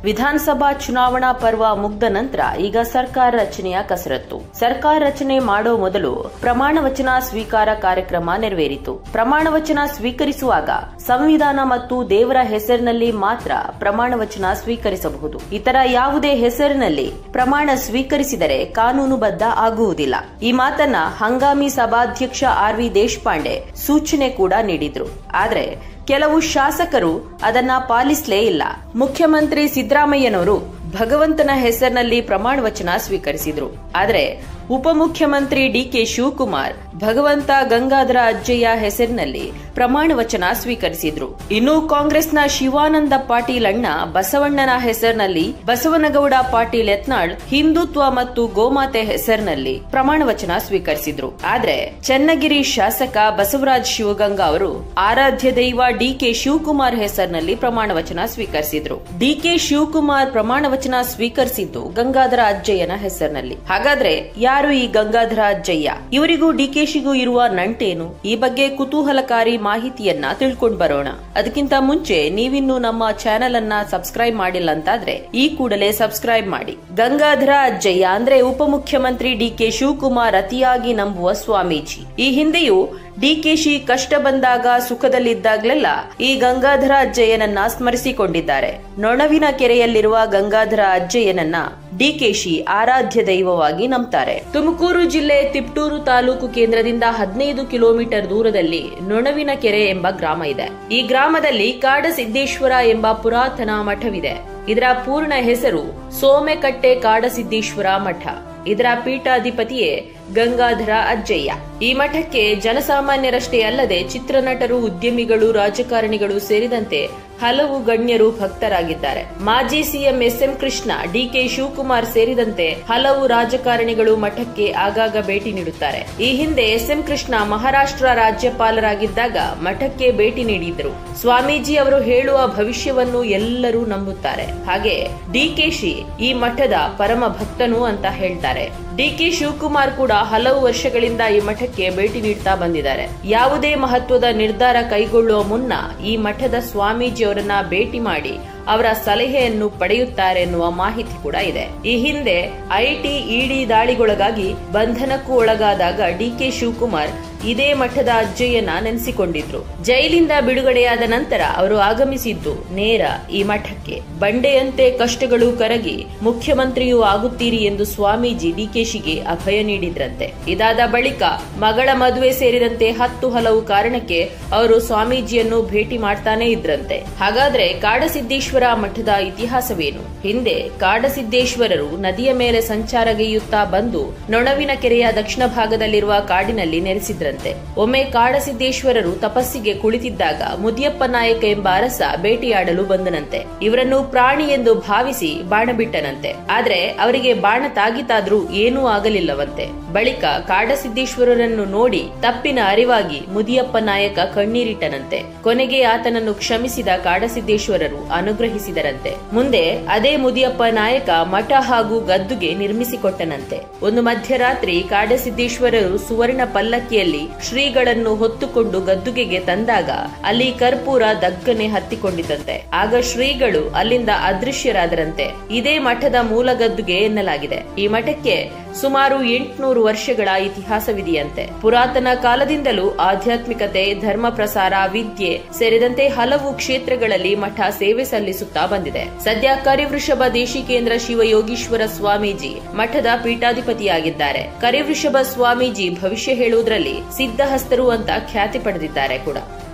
ವಿಧಾನಸಭಾ ಚುನಾವಣಾ ಪರ್ವ ಮುಗ್ದ ನಂತರ ಈಗ ಸರ್ಕಾರ ರಚನೆಯ ಕಸರತ್ತು ಸರ್ಕಾರ ರಚನೆ ಮಾಡೋ ಮೊದಲು ಪ್ರಮಾಣ ವಚನ ಸ್ವೀಕಾರ ಕಾರ್ಯಕ್ರಮ ನೆರವೇರಿತು ಪ್ರಮಾಣ ವಚನ ಸ್ವೀಕರಿಸುವಾಗ ಸಂವಿಧಾನ ಮತ್ತು ದೇವರ ಹೆಸರಿನಲ್ಲಿ ಮಾತ್ರ ಪ್ರಮಾಣ ವಚನ ಸ್ವೀಕರಿಸಬಹುದು ಇತರ ಯಾವುದೇ ಹೆಸರಿನಲ್ಲಿ ಪ್ರಮಾಣ ಸ್ವೀಕರಿಸಿದರೆ ಕಾನೂನುಬದ್ಧ ಆಗುವುದಿಲ್ಲ ಈ ಮಾತನ್ನ ಹಂಗಾಮಿ ಸಭಾಧ್ಯಕ್ಷ ಆರ್ ವಿ ದೇಶಪಾಂಡೆ ಸೂಚನೆ ಕೂಡ ನೀಡಿದ್ರು ಆದ್ರೆ ಕೆಲವು ಶಾಸಕರು ಅದನ್ನ ಪಾಲಿಸಲೇ ಇಲ್ಲ ಮುಖ್ಯಮಂತ್ರಿ ಸಿದ್ದರಾಮಯ್ಯನವರು ಭಗವಂತನ ಹೆಸರಿನಲ್ಲಿ ಪ್ರಮಾಣ ವಚನ ಸ್ವೀಕರಿಸಿದ್ರು ಆದರೆ ಉಪಮುಖ್ಯಮಂತ್ರಿ ಡಿಕೆ ಶಿವಕುಮಾರ್ ಭಗವಂತ ಗಂಗಾಧರ ಅಜ್ಜಯ್ಯ ಹೆಸರಿನಲ್ಲಿ ಪ್ರಮಾಣ ವಚನ ಸ್ವೀಕರಿಸಿದ್ರು ಇನ್ನು ಕಾಂಗ್ರೆಸ್ನ ಶಿವಾನಂದ ಪಾಟೀಲ್ ಅಣ್ಣ ಬಸವಣ್ಣನ ಹೆಸರಿನಲ್ಲಿ ಬಸವನಗೌಡ ಪಾಟೀಲ್ ಯತ್ನಾಳ್ ಹಿಂದುತ್ವ ಮತ್ತು ಗೋಮಾತೆ ಹೆಸರಿನಲ್ಲಿ ಪ್ರಮಾಣ ವಚನ ಸ್ವೀಕರಿಸಿದ್ರು ಆದ್ರೆ ಚನ್ನಗಿರಿ ಶಾಸಕ ಬಸವರಾಜ್ ಶಿವಗಂಗಾ ಅವರು ಆರಾಧ್ಯ ದೈವ ಡಿಕೆ ಶಿವಕುಮಾರ್ ಹೆಸರಿನಲ್ಲಿ ಪ್ರಮಾಣ ವಚನ ಸ್ವೀಕರಿಸಿದ್ರು ಡಿಕೆ ಶಿವಕುಮಾರ್ ಪ್ರಮಾಣ ವಚನ ಸ್ವೀಕರಿಸಿದ್ದು ಗಂಗಾಧರ ಅಜ್ಜಯ್ಯನ ಹೆಸರಿನಲ್ಲಿ ಹಾಗಾದ್ರೆ ಯಾರು ಈ ಗಂಗಾಧರ ಅಜ್ಜಯ್ಯ ಇವರಿಗೂ ಡಿಕೆಶಿಗೂ ಇರುವ ನಂಟೇನು ಈ ಬಗ್ಗೆ ಕುತೂಹಲಕಾರಿ ಮಾಹಿತಿಯನ್ನ ತಿಳ್ಕೊಂಡ್ ಬರೋಣ ಅದಕ್ಕಿಂತ ಮುಂಚೆ ನೀವಿನ್ನು ನಮ್ಮ ಚಾನೆಲ್ ಅನ್ನ ಸಬ್ಸ್ಕ್ರೈಬ್ ಮಾಡಿಲ್ಲ ಅಂತಾದ್ರೆ ಈ ಕೂಡಲೇ ಸಬ್ಸ್ಕ್ರೈಬ್ ಮಾಡಿ ಗಂಗಾಧರ ಅಜ್ಜಯ್ಯ ಅಂದ್ರೆ ಉಪಮುಖ್ಯಮಂತ್ರಿ ಡಿಕೆ ಶಿವಕುಮಾರ್ ಅತಿಯಾಗಿ ನಂಬುವ ಸ್ವಾಮೀಜಿ ಈ ಹಿಂದೆಯೂ ಡಿಕೆಶಿ ಕಷ್ಟ ಬಂದಾಗ ಸುಖದಲ್ಲಿದ್ದಾಗಲೆಲ್ಲ ಈ ಗಂಗಾಧರ ಅಜ್ಜಯ್ಯನನ್ನ ಸ್ಮರಿಸಿಕೊಂಡಿದ್ದಾರೆ ನೊಣವಿನ ಕೆರೆಯಲ್ಲಿರುವ ಗಂಗಾಧರ ಅಜ್ಜಯ್ಯನನ್ನ ಡಿಕೆಶಿ ಆರಾಧ್ಯ ದೈವವಾಗಿ ನಂಬ್ತಾರೆ ತುಮಕೂರು ಜಿಲ್ಲೆ ತಿಪ್ಟೂರು ತಾಲೂಕು ಕೇಂದ್ರದಿಂದ ಹದಿನೈದು ಕಿಲೋಮೀಟರ್ ದೂರದಲ್ಲಿ ನೊಣವಿನ ಕೆರೆ ಎಂಬ ಗ್ರಾಮ ಇದೆ ಈ ಗ್ರಾಮದಲ್ಲಿ ಕಾಡಸಿದ್ದೇಶ್ವರ ಎಂಬ ಪುರಾತನ ಮಠವಿದೆ ಇದರ ಪೂರ್ಣ ಹೆಸರು ಸೋಮೆಕಟ್ಟೆ ಕಾಡಸಿದ್ದೇಶ್ವರ ಮಠ ಇದರ ಪೀಠಾಧಿಪತಿಯೇ ಗಂಗಾಧರ ಅಜ್ಜಯ್ಯ ಈ ಮಠಕ್ಕೆ ಜನಸಾಮಾನ್ಯರಷ್ಟೇ ಅಲ್ಲದೆ ಚಿತ್ರನಟರು ಉದ್ಯಮಿಗಳು ರಾಜಕಾರಣಿಗಳು ಸೇರಿದಂತೆ ಹಲವು ಗಣ್ಯರು ಭಕ್ತರಾಗಿದ್ದಾರೆ ಮಾಜಿ CM S M Krishna DK Shivakumar ಸೇರಿದಂತೆ ಹಲವು ರಾಜಕಾರಣಿಗಳು ಮಠಕ್ಕೆ ಆಗಾಗ ಭೇಟಿ ನೀಡುತ್ತಾರೆ ಈ ಹಿಂದೆ ಎಸ್ ಎಂ ಕೃಷ್ಣ ಮಹಾರಾಷ್ಟ್ರ ರಾಜ್ಯಪಾಲರಾಗಿದ್ದಾಗ ಮಠಕ್ಕೆ ಭೇಟಿ ನೀಡಿದ್ರು ಸ್ವಾಮೀಜಿ ಅವರು ಹೇಳುವ ಭವಿಷ್ಯವನ್ನು ಎಲ್ಲರೂ ನಂಬುತ್ತಾರೆ ಹಾಗೆ ಡಿಕೆಶಿ ಈ ಮಠದ ಪರಮ ಭಕ್ತನು ಅಂತ ಹೇಳ್ತಾರೆ ಡಿಕೆ ಶಿವಕುಮಾರ್ ಕೂಡ ಹಲವು ವರ್ಷಗಳಿಂದ ಈ ಮಠಕ್ಕೆ ಭೇಟಿ ನೀಡ್ತಾ ಬಂದಿದ್ದಾರೆ ಯಾವುದೇ ಮಹತ್ವದ ನಿರ್ಧಾರ ಕೈಗೊಳ್ಳುವ ಮುನ್ನ ಈ ಮಠದ ಸ್ವಾಮೀಜಿ ಅವರನ್ನ ಭೇಟಿ ಮಾಡಿ ಅವರ ಸಲಹೆಯನ್ನು ಪಡೆಯುತ್ತಾರೆ ಎನ್ನುವ ಮಾಹಿತಿ ಕೂಡ ಇದೆ ಈ ಹಿಂದೆ ಐಟಿ ಇಡಿ ದಾಳಿಗೊಳಗಾಗಿ ಬಂಧನಕ್ಕೂ ಒಳಗಾದಾಗ ಡಿಕೆ ಶಿವಕುಮಾರ್ ಇದೇ ಮಠದ ಅಜ್ಜಯ್ಯನ ನೆನೆಸಿಕೊಂಡಿದ್ರು ಜೈಲಿಂದ ಬಿಡುಗಡೆಯಾದ ನಂತರ ಅವರು ಆಗಮಿಸಿದ್ದು ನೇರ ಈ ಮಠಕ್ಕೆ ಬಂಡೆಯಂತೆ ಕಷ್ಟಗಳು ಕರಗಿ ಮುಖ್ಯಮಂತ್ರಿಯೂ ಆಗುತ್ತೀರಿ ಎಂದು ಸ್ವಾಮೀಜಿ ಡಿಕೆಶಿಗೆ ಅಭಯ ನೀಡಿದ್ರಂತೆ ಇದಾದ ಬಳಿಕ ಮಗಳ ಮದುವೆ ಸೇರಿದಂತೆ ಹತ್ತು ಹಲವು ಕಾರಣಕ್ಕೆ ಅವರು ಸ್ವಾಮೀಜಿಯನ್ನು ಭೇಟಿ ಮಾಡ್ತಾನೆ ಇದ್ರಂತೆ ಹಾಗಾದ್ರೆ ಕಾಡಸಿದ್ದೇಶ್ವರ ಮಠದ ಇತಿಹಾಸವೇನು ಹಿಂದೆ ಕಾಡಸಿದ್ದೇಶ್ವರರು ನದಿಯ ಮೇಲೆ ಸಂಚಾರಗೈಯುತ್ತಾ ಬಂದು ನೊಣವಿನ ಕೆರೆಯ ದಕ್ಷಿಣ ಭಾಗದಲ್ಲಿರುವ ಕಾಡಿನಲ್ಲಿ ನೆಲೆಸಿದ್ರಂತೆ ಒಮ್ಮೆ ಕಾಡಸಿದ್ದೇಶ್ವರರು ತಪಸ್ಸಿಗೆ ಕುಳಿತಿದ್ದಾಗ ಮುದಿಯಪ್ಪ ನಾಯಕ ಎಂಬ ಅರಸ ಭೇಟಿಯಾಡಲು ಬಂದನಂತೆ ಇವರನ್ನು ಪ್ರಾಣಿ ಎಂದು ಭಾವಿಸಿ ಬಾಣ ಬಿಟ್ಟನಂತೆ ಆದ್ರೆ ಅವರಿಗೆ ಬಾಣ ತಾಗಿತಾದ್ರೂ ಏನೂ ಆಗಲಿಲ್ಲವಂತೆ ಬಳಿಕ ಕಾಡಸಿದ್ದೇಶ್ವರರನ್ನು ನೋಡಿ ತಪ್ಪಿನ ಅರಿವಾಗಿ ಮುದಿಯಪ್ಪ ನಾಯಕ ಕಣ್ಣೀರಿಟ್ಟನಂತೆ ಕೊನೆಗೆ ಆತನನ್ನು ಕ್ಷಮಿಸಿದ ಕಾಡಸಿದ್ದೇಶ್ವರರು ಅನುಗ್ರಹಿಸಿದರಂತೆ ಮುಂದೆ ಅದೇ ಮುದಿಯಪ್ಪ ನಾಯಕ ಮಠ ಹಾಗೂ ಗದ್ದುಗೆ ನಿರ್ಮಿಸಿಕೊಟ್ಟನಂತೆ ಒಂದು ಮಧ್ಯರಾತ್ರಿ ಕಾಡಸಿದ್ದೇಶ್ವರರು ಸುವರ್ಣ ಪಲ್ಲಕ್ಕಿಯಲ್ಲಿ ಶ್ರೀಗಳನ್ನು ಹೊತ್ತುಕೊಂಡು ಗದ್ದುಗೆಗೆ ತಂದಾಗ ಅಲ್ಲಿ ಕರ್ಪೂರ ದಗ್ಗನೆ ಹತ್ತಿಕೊಂಡಿದ್ದಂತೆ ಆಗ ಶ್ರೀಗಳು ಅಲ್ಲಿಂದ ಅದೃಶ್ಯರಾದರಂತೆ ಇದೇ ಮಠದ ಮೂಲ ಗದ್ದುಗೆ ಎನ್ನಲಾಗಿದೆ ಈ ಮಠಕ್ಕೆ ಸುಮಾರು ಎಂಟುನೂರು ವರ್ಷಗಳ ಇತಿಹಾಸವಿದೆಯಂತೆ ಪುರಾತನ ಕಾಲದಿಂದಲೂ ಆಧ್ಯಾತ್ಮಿಕತೆ ಧರ್ಮ ಪ್ರಸಾರ ವಿದ್ಯೆ ಸೇರಿದಂತೆ ಹಲವು ಕ್ಷೇತ್ರಗಳಲ್ಲಿ ಮಠ ಸೇವೆ ಸಲ್ಲಿಸುತ್ತಾ ಬಂದಿದೆ ಸದ್ಯ ಕರಿವೃಷಭ ದೇಶಿಕೇಂದ್ರ ಶಿವಯೋಗೀಶ್ವರ ಸ್ವಾಮೀಜಿ ಮಠದ ಪೀಠಾಧಿಪತಿಯಾಗಿದ್ದಾರೆ ಕರಿವೃಷಭ ಸ್ವಾಮೀಜಿ ಭವಿಷ್ಯ ಹೇಳುವುದರಲ್ಲಿ ಸಿದ್ಧಹಸ್ತರು ಅಂತ ಖ್ಯಾತಿ ಪಡೆದಿದ್ದಾರೆ ಕೂಡ